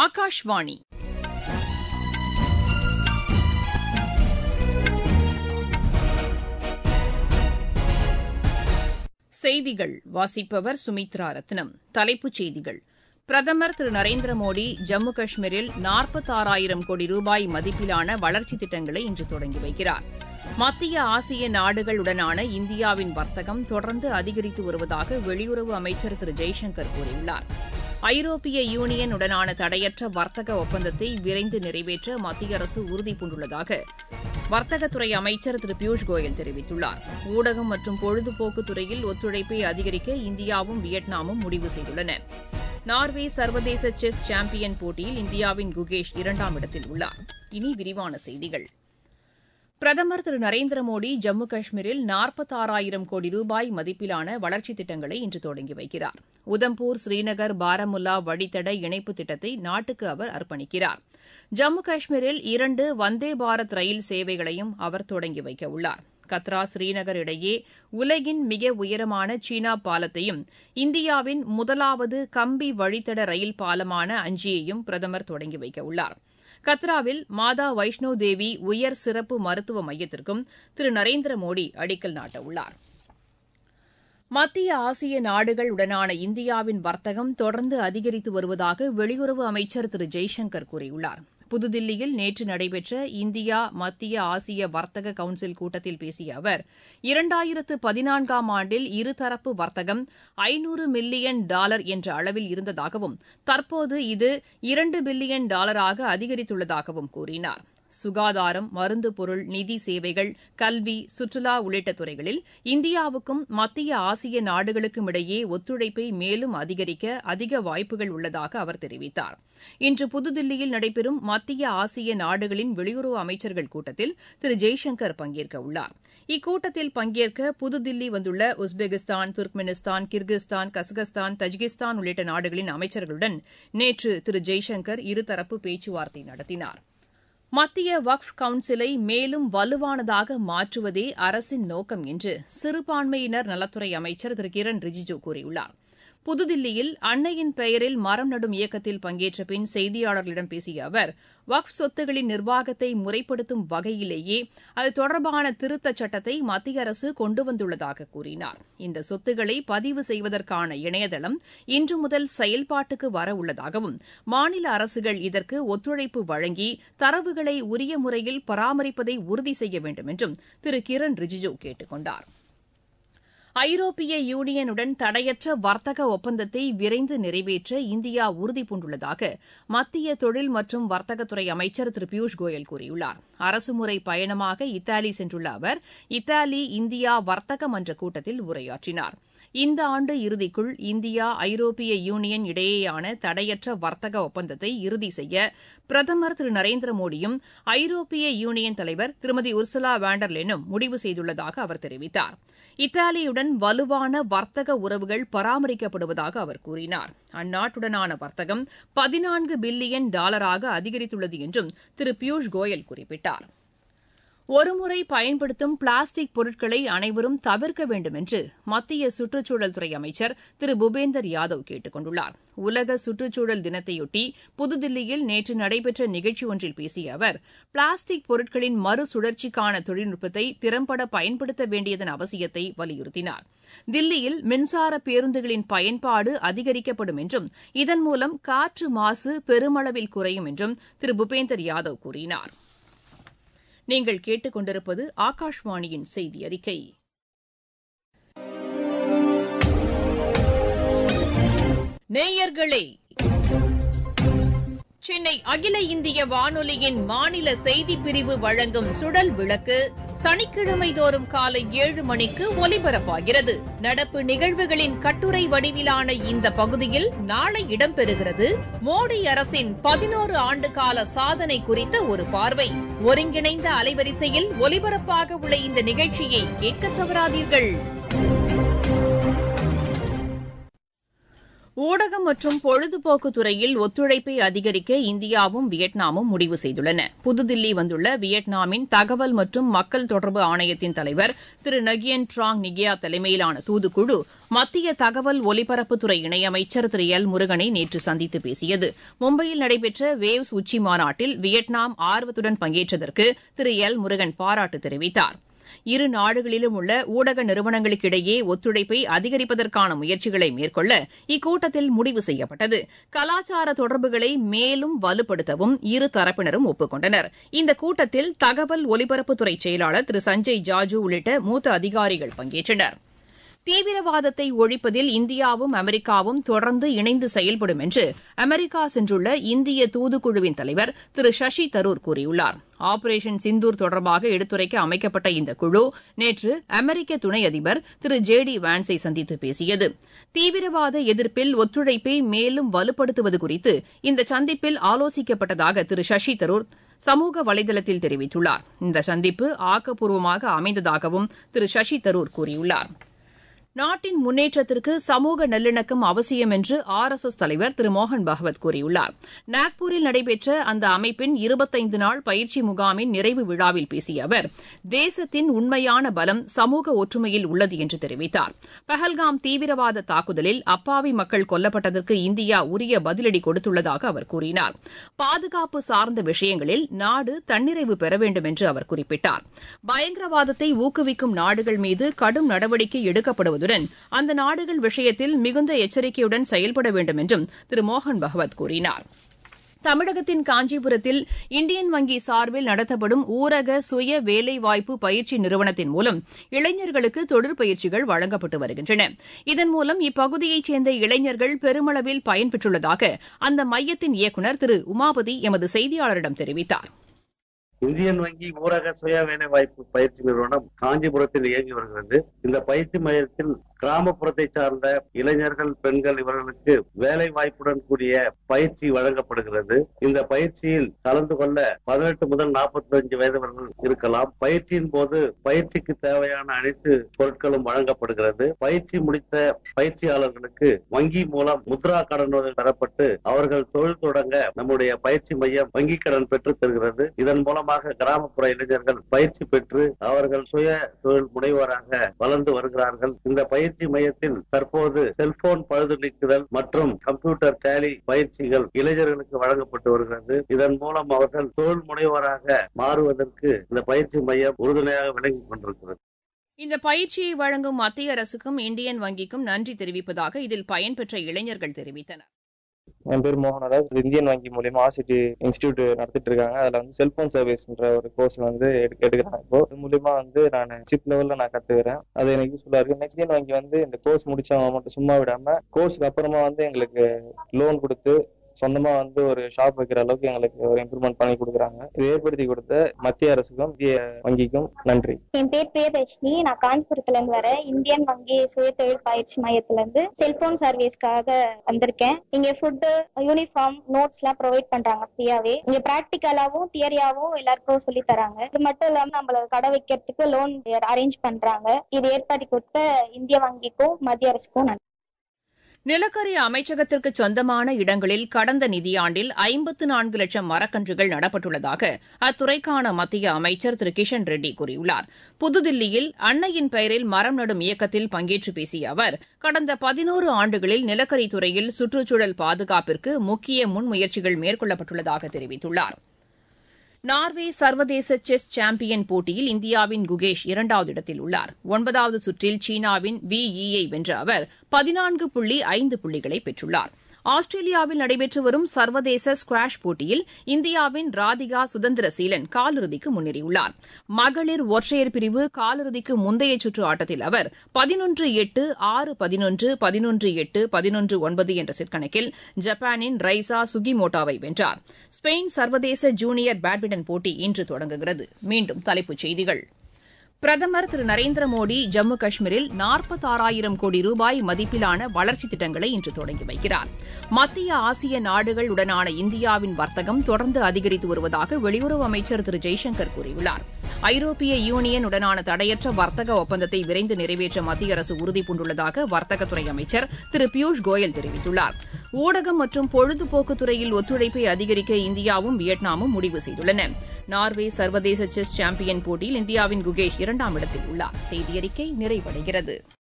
ஆகாஷ்வாணி செய்திகள் வாசிப்பவர் சுமித்ரா ரத்னம் தலைப்புச் செய்திகள் பிரதமர் திரு நரேந்திர மோடி ஜம்மு காஷ்மீரில் நாற்பத்தாறாயிரம் கோடி ரூபாய் மதிப்பிலான வளர்ச்சித் திட்டங்களை இன்று தொடங்கி வைக்கிறார் மத்திய ஆசிய நாடுகளுடனான இந்தியாவின் வர்த்தகம் தொடர்ந்து அதிகரித்து வருவதாக வெளியுறவு அமைச்சர் திரு ஜெய்சங்கர் கூறியுள்ளார் ஐரோப்பிய யூனியன் உடனான தடையற்ற வர்த்தக ஒப்பந்தத்தை விரைந்து நிறைவேற்ற மத்திய அரசு உறுதிபூண்டுள்ளதாக வர்த்தகத்துறை அமைச்சர் திரு பியூஷ் கோயல் தெரிவித்துள்ளார் ஊடகம் மற்றும் பொழுதுபோக்கு துறையில் ஒத்துழைப்பை அதிகரிக்க இந்தியாவும் வியட்நாமும் முடிவு செய்துள்ளன நார்வே சர்வதேச செஸ் சாம்பியன் போட்டியில் இந்தியாவின் குகேஷ் இரண்டாம் இடத்தில் உள்ளார் இனி விரிவான செய்திகள் பிரதமர் திரு நரேந்திர மோடி ஜம்மு காஷ்மீரில் நாற்பத்தாறாயிரம் கோடி ரூபாய் மதிப்பிலான வளர்ச்சித் திட்டங்களை இன்று தொடங்கி வைக்கிறார் உதம்பூர் ஸ்ரீநகர் பாரமுல்லா வழித்தட இணைப்பு திட்டத்தை நாட்டுக்கு அவர் அர்ப்பணிக்கிறார் ஜம்மு காஷ்மீரில் இரண்டு வந்தே பாரத் ரயில் சேவைகளையும் அவர் தொடங்கி வைக்க உள்ளார் கத்ரா ஸ்ரீநகர் இடையே உலகின் மிக உயரமான சீனா பாலத்தையும் இந்தியாவின் முதலாவது கம்பி வழித்தட ரயில் பாலமான அஞ்சியையும் பிரதமர் தொடங்கி வைக்க உள்ளார் கத்ராவில் மாதா வைஷ்ணோ தேவி உயர் சிறப்பு மருத்துவ மையத்திற்கும் திரு நரேந்திர மோடி அடிக்கல் நாட்டவுள்ளார் மத்திய ஆசிய நாடுகள் உடனான இந்தியாவின் வர்த்தகம் தொடர்ந்து அதிகரித்து வருவதாக வெளியுறவு அமைச்சர் திரு ஜெய்சங்கர் கூறியுள்ளார் புதுதில்லியில் நேற்று நடைபெற்ற இந்தியா மத்திய ஆசிய வர்த்தக கவுன்சில் கூட்டத்தில் பேசிய அவர் இரண்டாயிரத்து பதினான்காம் ஆண்டில் இருதரப்பு வர்த்தகம் ஐநூறு மில்லியன் டாலர் என்ற அளவில் இருந்ததாகவும் தற்போது இது இரண்டு பில்லியன் டாலராக அதிகரித்துள்ளதாகவும் கூறினார் சுகாதாரம் மருந்து பொருள் நிதி சேவைகள் கல்வி சுற்றுலா உள்ளிட்ட துறைகளில் இந்தியாவுக்கும் மத்திய ஆசிய நாடுகளுக்கும் இடையே ஒத்துழைப்பை மேலும் அதிகரிக்க அதிக வாய்ப்புகள் உள்ளதாக அவர் தெரிவித்தார் இன்று புதுதில்லியில் நடைபெறும் மத்திய ஆசிய நாடுகளின் வெளியுறவு அமைச்சர்கள் கூட்டத்தில் திரு ஜெய்சங்கர் பங்கேற்க உள்ளார் இக்கூட்டத்தில் பங்கேற்க புதுதில்லி வந்துள்ள Uzbekistan Turkmenistan Kyrgyzstan Kazakhstan Tajikistan உள்ளிட்ட நாடுகளின் அமைச்சர்களுடன் நேற்று திரு ஜெய்சங்கர் இருதரப்பு பேச்சுவார்த்தை நடத்தினார் மத்திய வக்ஃப் கவுன்சிலை மேலும் வலுவானதாக மாற்றுவதே அரசின் நோக்கம் என்று சிறுபான்மையினர் நலத்துறை அமைச்சர் திரு கிரண் ரிஜிஜு கூறியுள்ளார் புதுதில்லியில் அன்னையின் பெயரில் மரம் நடும் இயக்கத்தில் பங்கேற்ற பின் செய்தியாளர்களிடம் பேசிய அவர் வக்ஃப் சொத்துகளின் நிர்வாகத்தை முறைப்படுத்தும் வகையிலேயே அது தொடர்பான திருத்தச் சட்டத்தை மத்திய அரசு கொண்டு வந்துள்ளதாக கூறினார் இந்த சொத்துக்களை பதிவு செய்வதற்கான இணையதளம் இன்று முதல் செயல்பாட்டுக்கு வர உள்ளதாகவும் மாநில அரசுகள் இதற்கு ஒத்துழைப்பு வழங்கி தரவுகளை உரிய முறையில் பராமரிப்பதை உறுதி செய்ய வேண்டும் என்றும் திரு கிரண் ரிஜிஜு கேட்டுக் கொண்டாா் ஐரோப்பிய யூனியனுடன் தடையற்ற வர்த்தக ஒப்பந்தத்தை விரைந்து நிறைவேற்ற இந்தியா உறுதிபூண்டுள்ளதாக மத்திய தொழில் மற்றும் வர்த்தகத்துறை அமைச்சர் திரு பியூஷ் கோயல் கூறியுள்ளார் அரசுமுறை பயணமாக இத்தாலி சென்றுள்ள அவர் இத்தாலி இந்தியா வர்த்தக மன்ற கூட்டத்தில் உரையாற்றினார் இந்த ஆண்டு இறுதிக்குள் இந்தியா ஐரோப்பிய யூனியன் இடையேயான தடையற்ற வர்த்தக ஒப்பந்தத்தை இறுதி செய்ய பிரதமர் திரு நரேந்திர மோடியும் ஐரோப்பிய யூனியன் தலைவர் திருமதி உர்சுலா வேண்டர்லெனும் முடிவு செய்துள்ளதாக அவர் தெரிவித்தார் இத்தாலியுடன் வலுவான வர்த்தக உறவுகள் பராமரிக்கப்படுவதாக அவர் கூறினார் அந்நாட்டுடனான வர்த்தகம் பதினான்கு பில்லியன் டாலராக அதிகரித்துள்ளது என்றும் திரு பியூஷ் கோயல் குறிப்பிட்டார் ஒருமுறை பயன்படுத்தும் பிளாஸ்டிக் பொருட்களை அனைவரும் தவிர்க்க வேண்டும் என்று மத்திய சுற்றுச்சூழல் துறை அமைச்சர் திரு பூபேந்தர் யாதவ் கேட்டுக் கொண்டுள்ளார் உலக சுற்றுச்சூழல் தினத்தையொட்டி புதுதில்லியில் நேற்று நடைபெற்ற நிகழ்ச்சி ஒன்றில் பேசிய அவர் பிளாஸ்டிக் பொருட்களின் மறுசுழற்சிக்கான தொழில்நுட்பத்தை திறம்பட பயன்படுத்த வேண்டியதன் அவசியத்தை வலியுறுத்தினார் தில்லியில் மின்சார பேருந்துகளின் பயன்பாடு அதிகரிக்கப்படும் என்றும் இதன் மூலம் காற்று மாசு பெருமளவில் குறையும் என்றும் திரு பூபேந்தர் யாதவ் கூறினார் நீங்கள் கேட்டுக்கொண்டிருப்பது ஆகாஷ்வாணியின் செய்தி அறிக்கை நேயர்களே சென்னை அகில இந்திய வானொலியின் மாநில செய்திப் பிரிவு வழங்கும் சுடல் விளக்கு சனிக்கிழமை தோறும் காலை ஏழு மணிக்கு ஒலிபரப்பாகிறது நடப்பு நிகழ்வுகளின் கட்டுரை வடிவிலான இந்த பகுதியில் நாளை இடம்பெறுகிறது மோடி அரசின் பதினோரு ஆண்டு கால சாதனை குறித்த ஒரு பார்வை ஒருங்கிணைந்த அலைவரிசையில் ஒலிபரப்பாக உள்ள இந்த நிகழ்ச்சியை கேட்க தவறாதீர்கள் ஊடகம் மற்றும் பொழுதுபோக்கு துறையில் ஒத்துழைப்பை அதிகரிக்க இந்தியாவும் வியட்நாமும் முடிவு செய்துள்ளன புதுதில்லி வந்துள்ள வியட்நாமின் தகவல் மற்றும் மக்கள் தொடர்பு ஆணையத்தின் தலைவர் திரு நகியன் ட்ராங் நிகியா தலைமையிலான தூதுக்குழு மத்திய தகவல் ஒலிபரப்புத்துறை இணையமைச்சர் திரு எல் முருகனை நேற்று சந்தித்து பேசியது மும்பையில் நடைபெற்ற வேவ்ஸ் உச்சி மாநாட்டில் வியட்நாம் ஆர்வத்துடன் பங்கேற்றதற்கு திரு எல் முருகன் பாராட்டு தெரிவித்தாா் இரு நாடுகளிலும் உள்ள ஊடக நிறுவனங்களுக்கிடையே ஒத்துழைப்பை அதிகரிப்பதற்கான முயற்சிகளை மேற்கொள்ள இக்கூட்டத்தில் முடிவு செய்யப்பட்டது கலாச்சார தொடர்புகளை மேலும் வலுப்படுத்தவும் இரு தரப்பினரும் ஒப்புக் கொண்டனர் இந்த கூட்டத்தில் தகவல் ஒலிபரப்புத்துறை செயலாளர் திரு சஞ்சய் ஜாஜூ உள்ளிட்ட மூத்த அதிகாரிகள் பங்கேற்றனா் தீவிரவாதத்தை ஒழிப்பதில் இந்தியாவும் அமெரிக்காவும் தொடர்ந்து இணைந்து செயல்படும் என்று அமெரிக்கா சென்றுள்ள இந்திய தூதுக்குழுவின் தலைவர் திரு சசி தரூர் கூறியுள்ளார் ஆபரேஷன் சிந்தூர் தொடர்பாக எடுத்துரைக்க அமைக்கப்பட்ட இந்த குழு நேற்று அமெரிக்க துணை அதிபர் திரு ஜே டி வான்ஸை சந்தித்து பேசியது தீவிரவாத எதிர்ப்பில் ஒத்துழைப்பை மேலும் வலுப்படுத்துவது குறித்து இந்த சந்திப்பில் ஆலோசிக்கப்பட்டதாக திரு சசி தரூர் சமூக வலைதளத்தில் தெரிவித்துள்ளார் இந்த சந்திப்பு ஆக்கப்பூர்வமாக அமைந்ததாகவும் திரு சசி தரூர் கூறியுள்ளார் நாட்டின் முன்னேற்றத்திற்கு சமூக நல்லிணக்கம் அவசியம் என்று ஆர் எஸ் எஸ் தலைவர் திரு மோகன் பகவத் கூறியுள்ளார் நாக்பூரில் நடைபெற்ற அந்த அமைப்பின் இருபத்தைந்து நாள் பயிற்சி முகாமின் நிறைவு விழாவில் பேசிய அவர் தேசத்தின் உண்மையான பலம் சமூக ஒற்றுமையில் உள்ளது என்று தெரிவித்தார் பஹல்காம் தீவிரவாத தாக்குதலில் அப்பாவி மக்கள் கொல்லப்பட்டதற்கு இந்தியா உரிய பதிலடி கொடுத்துள்ளதாக அவர் கூறினார் பாதுகாப்பு சார்ந்த விஷயங்களில் நாடு தன்னிறைவு பெற வேண்டும் என்று அவர் குறிப்பிட்டார் பயங்கரவாதத்தை ஊக்குவிக்கும் நாடுகள் மீது கடும் நடவடிக்கை எடுக்கப்படுவது வருவதுடன் அந்த நாடுகள் விஷயத்தில் மிகுந்த எச்சரிக்கையுடன் செயல்பட வேண்டும் என்றும் திரு மோகன் பகவத் கூறினார் தமிழகத்தின் காஞ்சிபுரத்தில் இந்தியன் வங்கி சார்பில் நடத்தப்படும் ஊரக சுய வேலைவாய்ப்பு பயிற்சி நிறுவனத்தின் மூலம் இளைஞர்களுக்கு தொழிற்பயிற்சிகள் வழங்கப்பட்டு வருகின்றன இதன் மூலம் இப்பகுதியைச் சேர்ந்த இளைஞர்கள் பெருமளவில் பயன்பெற்றுள்ளதாக அந்த மையத்தின் இயக்குநர் திரு உமாபதி எமது செய்தியாளரிடம் தெரிவித்தார் இந்தியன் வங்கி ஊரக சுய வேலை வாய்ப்பு பயிற்சி நிறுவனம் காஞ்சிபுரத்தில் இயங்கி வருகிறது இந்த பயிற்சி மையத்தில் கிராமப்புறத்தை சார்ந்த இளைஞர்கள் பெண்கள் இவர்களுக்கு வேலை வாய்ப்புடன் கூடிய பயிற்சி வழங்கப்படுகிறது இந்த பயிற்சியில் கலந்து கொள்ள பதினெட்டு முதல் நாற்பத்தி அஞ்சு வயதுவர்கள் இருக்கலாம் பயிற்சியின் போது பயிற்சிக்கு தேவையான அனைத்து பொருட்களும் வழங்கப்படுகிறது பயிற்சி முடித்த பயிற்சியாளர்களுக்கு வங்கி மூலம் முத்ரா கடன் பெறப்பட்டு அவர்கள் தொழில் தொடங்க நம்முடைய பயிற்சி மையம் வங்கி கடன் பெற்று தருகிறது இதன் மூலம் மூலமாக கிராமப்புற இளைஞர்கள் பயிற்சி பெற்று அவர்கள் சுய தொழில் முனைவோராக வளர்ந்து வருகிறார்கள் இந்த பயிற்சி மையத்தில் தற்போது செல்போன் பழுது நீக்குதல் மற்றும் கம்ப்யூட்டர் டேலி பயிற்சிகள் இளைஞர்களுக்கு வழங்கப்பட்டு வருகிறது இதன் மூலம் அவர்கள் தொழில் முனைவோராக மாறுவதற்கு இந்த பயிற்சி மையம் உறுதுணையாக விளங்கிக் கொண்டிருக்கிறது இந்த பயிற்சியை வழங்கும் மத்திய அரசுக்கும் இந்தியன் வங்கிக்கும் நன்றி தெரிவிப்பதாக இதில் பயன்பெற்ற இளைஞர்கள் தெரிவித்தனர் என் பேர் மோகனராஜ் இந்தியன் வங்கி மூலியமா ஆசிட்டி இன்ஸ்டியூட் நடத்திட்டு இருக்காங்க அதுல வந்து செல்போன் சர்வீஸ்ன்ற ஒரு கோர்ஸ் வந்து எடுக்கிறாங்க இப்போ இது மூலியமா வந்து நான் சிப் லெவல்ல நான் கத்துக்கிறேன் அது எனக்கு யூஸ்ஃபுல்லா இருக்கு நெக்ஸ்ட் இந்தியன் வங்கி வந்து இந்த கோர்ஸ் முடிச்சவங்க மட்டும் சும்மா விடாம கோர்ஸ்க்கு அப்புறமா வந்து எங்களுக்கு லோன் கொடுத்து சொந்தமா வந்து ஒரு ஷாப் வைக்கிற அளவுக்கு எங்களுக்கு ஒரு இம்ப்ரூவ்மெண்ட் பண்ணி கொடுக்குறாங்க இது ஏற்படுத்தி கொடுத்த மத்திய அரசுக்கும் இந்திய வங்கிக்கும் நன்றி என் பேர் பிரியதர்ஷினி நான் காஞ்சிபுரத்துல இருந்து வரேன் இந்தியன் வங்கி சுய தொழில் பயிற்சி மையத்துல இருந்து செல்போன் சர்வீஸ்க்காக வந்திருக்கேன் இங்க ஃபுட்டு யூனிஃபார்ம் நோட்ஸ் எல்லாம் ப்ரொவைட் பண்றாங்க ஃப்ரீயாவே இங்க பிராக்டிக்கலாவும் தியரியாவும் எல்லாருக்கும் சொல்லி தராங்க இது மட்டும் இல்லாம நம்மளுக்கு கடை வைக்கிறதுக்கு லோன் அரேஞ்ச் பண்றாங்க இது ஏற்படுத்தி கொடுத்த இந்திய வங்கிக்கும் மத்திய அரசுக்கும் நன்றி நிலக்கரி அமைச்சகத்திற்கு சொந்தமான இடங்களில் கடந்த நிதியாண்டில் ஐம்பத்து நான்கு லட்சம் மரக்கன்றுகள் நடப்பட்டுள்ளதாக அத்துறைக்கான மத்திய அமைச்சர் திரு கிஷன் ரெட்டி கூறியுள்ளார் புதுதில்லியில் அன்னையின் பெயரில் மரம் நடும் இயக்கத்தில் பங்கேற்று பேசிய அவர் கடந்த பதினோரு ஆண்டுகளில் நிலக்கரித் துறையில் சுற்றுச்சூழல் பாதுகாப்பிற்கு முக்கிய முன்முயற்சிகள் மேற்கொள்ளப்பட்டுள்ளதாக தெரிவித்துள்ளாா் நார்வே சர்வதேச செஸ் சாம்பியன் போட்டியில் இந்தியாவின் குகேஷ் இரண்டாவது இடத்தில் உள்ளார் ஒன்பதாவது சுற்றில் சீனாவின் வி ஈயை வென்ற அவர் பதினான்கு புள்ளி ஐந்து புள்ளிகளை பெற்றுள்ளார் ஆஸ்திரேலியாவில் நடைபெற்று வரும் சர்வதேச ஸ்குவாஷ் போட்டியில் இந்தியாவின் ராதிகா சுதந்திரசீலன் காலிறுதிக்கு முன்னேறியுள்ளார் மகளிர் ஒற்றையர் பிரிவு காலிறுதிக்கு முந்தைய சுற்று ஆட்டத்தில் அவர் பதினொன்று எட்டு ஆறு பதினொன்று பதினொன்று எட்டு பதினொன்று ஒன்பது என்ற செட் கணக்கில் ஜப்பானின் ரைசா சுகிமோட்டோவை வென்றார் ஸ்பெயின் சர்வதேச ஜூனியர் பேட்மிண்டன் போட்டி இன்று தொடங்குகிறது மீண்டும் தலைப்புச் செய்திகள் பிரதமர் திரு நரேந்திர மோடி ஜம்மு காஷ்மீரில் நாற்பத்தாறாயிரம் கோடி ரூபாய் மதிப்பிலான வளர்ச்சித் திட்டங்களை இன்று தொடங்கி வைக்கிறார் மத்திய ஆசிய நாடுகளுடனான இந்தியாவின் வர்த்தகம் தொடர்ந்து அதிகரித்து வருவதாக வெளியுறவு அமைச்சர் திரு ஜெய்சங்கர் கூறியுள்ளார் ஐரோப்பிய யூனியன் உடனான தடையற்ற வர்த்தக ஒப்பந்தத்தை விரைந்து நிறைவேற்ற மத்திய அரசு உறுதிபூண்டுள்ளதாக வர்த்தகத்துறை அமைச்சர் திரு பியூஷ் கோயல் தெரிவித்துள்ளார் ஊடகம் மற்றும் பொழுதுபோக்கு துறையில் ஒத்துழைப்பை அதிகரிக்க இந்தியாவும் வியட்நாமும் முடிவு செய்துள்ளன நார்வே சர்வதேச செஸ் சாம்பியன் போட்டியில் இந்தியாவின் குகேஷ் இரண்டாம் இடத்தில் உள்ளார் செய்தியறிக்கை நிறைவடைகிறது